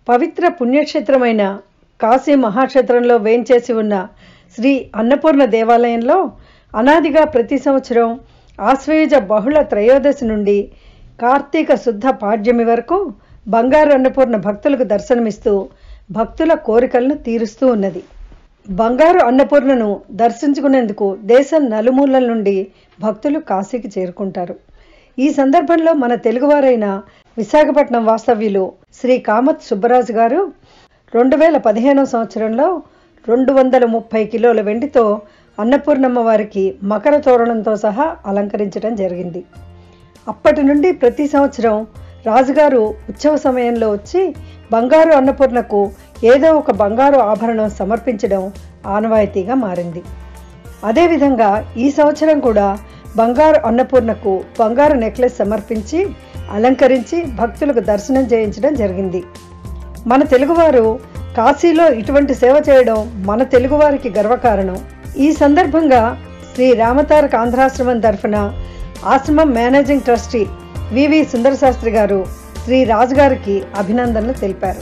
పవిత్ర పుణ్యక్షేత్రమైన కాశీ మహాక్షేత్రంలో వేంచేసి ఉన్న శ్రీ అన్నపూర్ణ దేవాలయంలో అనాదిగా ప్రతి సంవత్సరం ఆశ్వయుజ బహుళ త్రయోదశి నుండి కార్తీక శుద్ధ పాడ్యమి వరకు బంగారు అన్నపూర్ణ భక్తులకు దర్శనమిస్తూ భక్తుల కోరికలను తీరుస్తూ ఉన్నది బంగారు అన్నపూర్ణను దర్శించుకునేందుకు దేశం నలుమూలల నుండి భక్తులు కాశీకి చేరుకుంటారు ఈ సందర్భంలో మన తెలుగువారైన విశాఖపట్నం వాస్తవ్యులు శ్రీ కామత్ సుబ్బరాజు గారు రెండు వేల పదిహేనవ సంవత్సరంలో రెండు వందల ముప్పై కిలోల వెండితో అన్నపూర్ణమ్మ వారికి మకర తోరణంతో సహా అలంకరించడం జరిగింది అప్పటి నుండి ప్రతి సంవత్సరం రాజుగారు ఉత్సవ సమయంలో వచ్చి బంగారు అన్నపూర్ణకు ఏదో ఒక బంగారు ఆభరణం సమర్పించడం ఆనవాయితీగా మారింది అదేవిధంగా ఈ సంవత్సరం కూడా బంగారు అన్నపూర్ణకు బంగారు నెక్లెస్ సమర్పించి అలంకరించి భక్తులకు దర్శనం చేయించడం జరిగింది మన తెలుగువారు కాశీలో ఇటువంటి సేవ చేయడం మన తెలుగువారికి గర్వకారణం ఈ సందర్భంగా శ్రీ రామతారక ఆంధ్రాశ్రమం తరఫున ఆశ్రమం మేనేజింగ్ ట్రస్టీ వివి సుందరశాస్త్రి గారు శ్రీ రాజుగారికి అభినందనలు తెలిపారు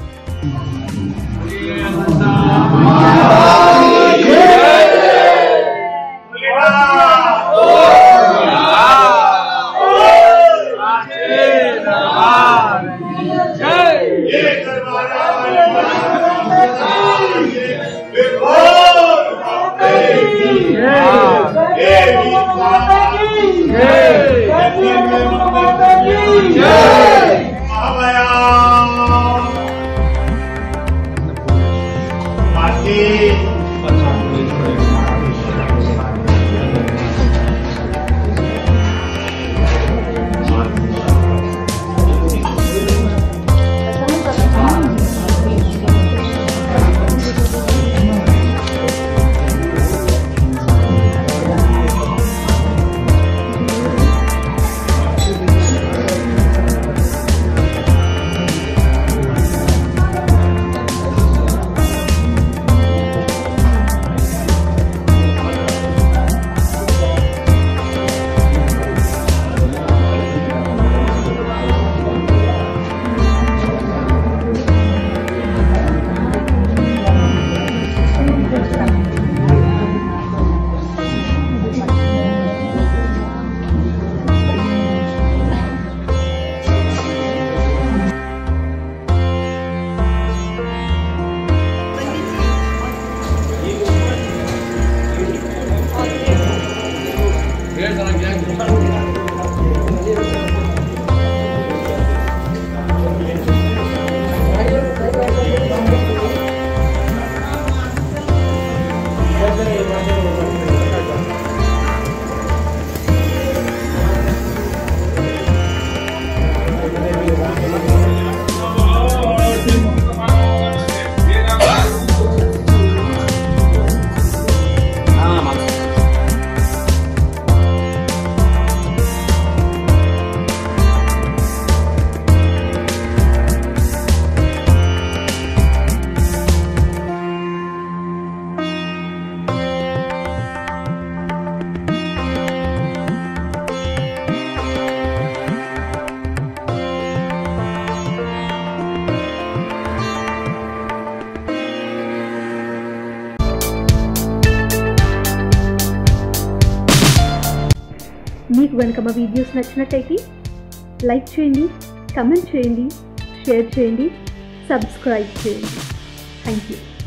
మీకు కనుక మా వీడియోస్ నచ్చినట్టయితే లైక్ చేయండి కమెంట్ చేయండి షేర్ చేయండి సబ్స్క్రైబ్ చేయండి థ్యాంక్ యూ